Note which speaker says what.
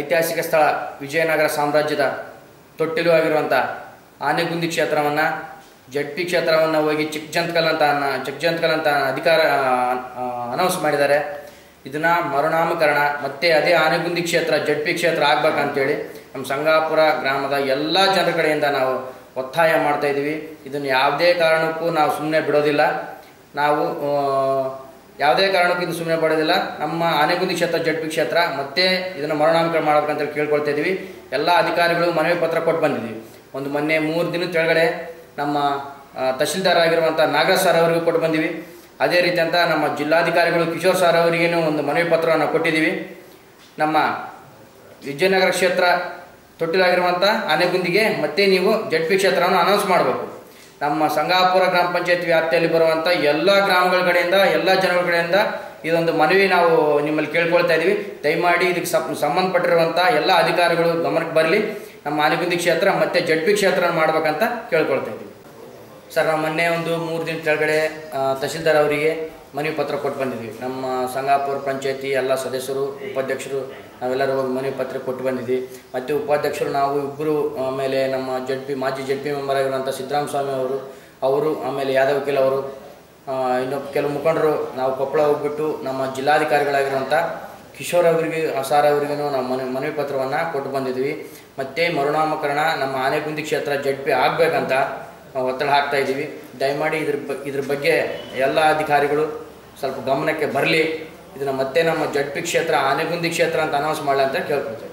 Speaker 1: ಐತಿಹಾಸಿಕ ಸ್ಥಳ ವಿಜಯನಗರ ಸಾಮ್ರಾಜ್ಯದ ತೊಟ್ಟಿಲು ಆಗಿರುವಂಥ ಆನೆಗುಂದಿ ಕ್ಷೇತ್ರವನ್ನು ಜಡ್ಪಿ ಕ್ಷೇತ್ರವನ್ನು ಹೋಗಿ ಚಿಕ್ಕಜಂತ್ಕಲ್ ಅಂತ ಅನ್ನ- ಚಿಕ್ಕಜಂತ್ಕಲ್ ಅಂತ ಅಧಿಕಾರ ಅನೌನ್ಸ್ ಮಾಡಿದ್ದಾರೆ ಇದನ್ನ ಮರುನಾಮಕರಣ ಮತ್ತೆ ಅದೇ ಆನೆಗುಂದಿ ಕ್ಷೇತ್ರ ಜಡ್ಪಿ ಕ್ಷೇತ್ರ ಆಗ್ಬೇಕಂತೇಳಿ ನಮ್ಮ ಸಂಗಾಪುರ ಗ್ರಾಮದ ಎಲ್ಲ ಜನರ ಕಡೆಯಿಂದ ನಾವು ಒತ್ತಾಯ ಮಾಡ್ತಾ ಇದ್ದೀವಿ ಇದನ್ನು ಯಾವುದೇ ಕಾರಣಕ್ಕೂ ನಾವು ಸುಮ್ಮನೆ ಬಿಡೋದಿಲ್ಲ ನಾವು ಆ, ಯಾವುದೇ ಕಾರಣಕ್ಕೂ ಇದು ಸುಮ್ಮನೆ ಬಿಡೋದಿಲ್ಲ ನಮ್ಮ ಆನೆಗುಂದಿ ಕ್ಷೇತ್ರ ಜಡ್ಪಿ ಕ್ಷೇತ್ರ ಮತ್ತೆ ಇದನ್ನು ಮರುನಾಮಕರಣ ಮಾಡ್ಬೇಕಂತೇಳಿ ಕೇಳ್ಕೊಳ್ತಾ ಇದ್ದೀವಿ ಎಲ್ಲ ಅಧಿಕಾರಿಗಳು ಮನವಿ ಪತ್ರ ಕೊಟ್ಟು ಬಂದಿದ್ದೀವಿ ಒಂದು ಮೊನ್ನೆ ಮೂರು ದಿನದ ಕೆಳಗಡೆ ನಮ್ಮ ಆ, ತಹಶೀಲ್ದಾರ್ ಆಗಿರುವಂಥ ನಾಗರಾಜ್ ಸರ್ ಅವರಿಗೂ ಕೊಟ್ಟು ಬಂದಿವಿ ಅದೇ ರೀತಿ ಅಂತ ನಮ್ಮ ಜಿಲ್ಲಾಧಿಕಾರಿಗಳು ಕಿಶೋರ್ ಸರ್ ಅವರಿಗೇನು ಒಂದು ಮನವಿ ಪತ್ರವನ್ನು ಕೊಟ್ಟಿದ್ದೀವಿ ನಮ್ಮ ವಿಜಯನಗರ ಕ್ಷೇತ್ರ ತೊಟ್ಟಿಲಾಗಿರುವಂಥ ಆನೆಗುಂದಿಗೆ ಮತ್ತೆ ನೀವು ಜಡ್ಪಿ ಕ್ಷೇತ್ರವನ್ನು ಅನೌನ್ಸ್ ಮಾಡಬೇಕು ನಮ್ಮ ಸಂಗಾಪುರ ಗ್ರಾಮ ಪಂಚಾಯತ್ ವ್ಯಾಪ್ತಿಯಲ್ಲಿ ಬರುವಂಥ ಎಲ್ಲ ಗ್ರಾಮಗಳ ಕಡೆಯಿಂದ ಎಲ್ಲ ಜನಗಳ ಕಡೆಯಿಂದ ಇದೊಂದು ಮನವಿ ನಾವು ನಿಮ್ಮಲ್ಲಿ ಕೇಳ್ಕೊಳ್ತಾ ಇದ್ದೀವಿ ದಯಮಾಡಿ ಇದಕ್ಕೆ ಸಂ- ಸಂಬಂಧಪಟ್ಟಿರುವಂಥ ಎಲ್ಲ ಅಧಿಕಾರಿಗಳು ಗಮನಕ್ಕೆ ಬರಲಿ ನಮ್ಮ ಆನೆಗುಂದಿ ಕ್ಷೇತ್ರ ಮತ್ತೆ ಜಡ್ಪಿ ಕ್ಷೇತ್ರ ಮಾಡ್ಬೇಕಂತ ಕೇಳ್ಕೊಳ್ತಾ ಇದ್ದೀವಿ ಸರ್ ನಾವು ಮೊನ್ನೆ ಒಂದು ಮೂರು ದಿನ ಕೆಳಗಡೆ ಆ, ತಹಶೀಲ್ದಾರ್ ಅವರಿಗೆ ಮನವಿ ಪತ್ರ ಕೊಟ್ಟು ಬಂದಿದ್ದೀವಿ ನಮ್ಮ ಸಂಗಾಪುರ ಪಂಚಾಯತಿ ಎಲ್ಲ ಸದಸ್ಯರು ಉಪಾಧ್ಯಕ್ಷರು ನಾವೆಲ್ಲರೂ ಹೋಗಿ ಮನವಿ ಪತ್ರ ಕೊಟ್ಟು ಬಂದಿದ್ದೀವಿ ಮತ್ತು ಉಪಾಧ್ಯಕ್ಷರು ನಾವು ಇಬ್ಬರು ಆಮೇಲೆ ನಮ್ಮ ಜಡ್ ಪಿ ಮಾಜಿ ಜಡ್ ಪಿ ಮೆಂಬರ್ ಆಗಿರುವಂಥ ಸಿದ್ದರಾಮ ಸ್ವಾಮಿ ಅವರು ಅವರು ಆಮೇಲೆ ಯಾದವ್ ವಕೀಲ್ ಅವರು ಆ, ಇನ್ನು ಕೆಲವು ಮುಖಂಡರು ನಾವು ಕೊಪ್ಪಳ ಹೋಗ್ಬಿಟ್ಟು ನಮ್ಮ ಜಿಲ್ಲಾಧಿಕಾರಿಗಳಾಗಿರುವಂಥ ಕಿಶೋರ್ ಅವರಿಗೆ ಸಾರ್ ಅವರಿಗೂ ನಾವು ಮನವಿ ಮನವಿ ಪತ್ರವನ್ನು ಕೊಟ್ಟು ಬಂದಿದ್ವಿ ಮತ್ತು ಮರುನಾಮಕರಣ ನಮ್ಮ ಆನೆಗುಂದಿ ಕ್ಷೇತ್ರ ಜಡ್ ಪಿ ಆಗಬೇಕಂತ ನಾವು ಒತ್ತಡ ಹಾಕ್ತಾ ಇದ್ದೀವಿ ದಯಮಾಡಿ ಇದ್ರ ಬ ಇದ್ರ ಬಗ್ಗೆ ಎಲ್ಲ ಅಧಿಕಾರಿಗಳು ಸ್ವಲ್ಪ ಗಮನಕ್ಕೆ ಬರಲಿ ಇದನ್ನು ಮತ್ತೆ ನಮ್ಮ ಜಡ್ ಪಿ ಕ್ಷೇತ್ರ ಆನೆಗುಂದಿ ಕ್ಷೇತ್ರ ಅಂತ ಅನೌನ್ಸ್ ಮಾಡಲಿ ಅಂತ ಕೇಳ್ಕೊಳ್ತೇವೆ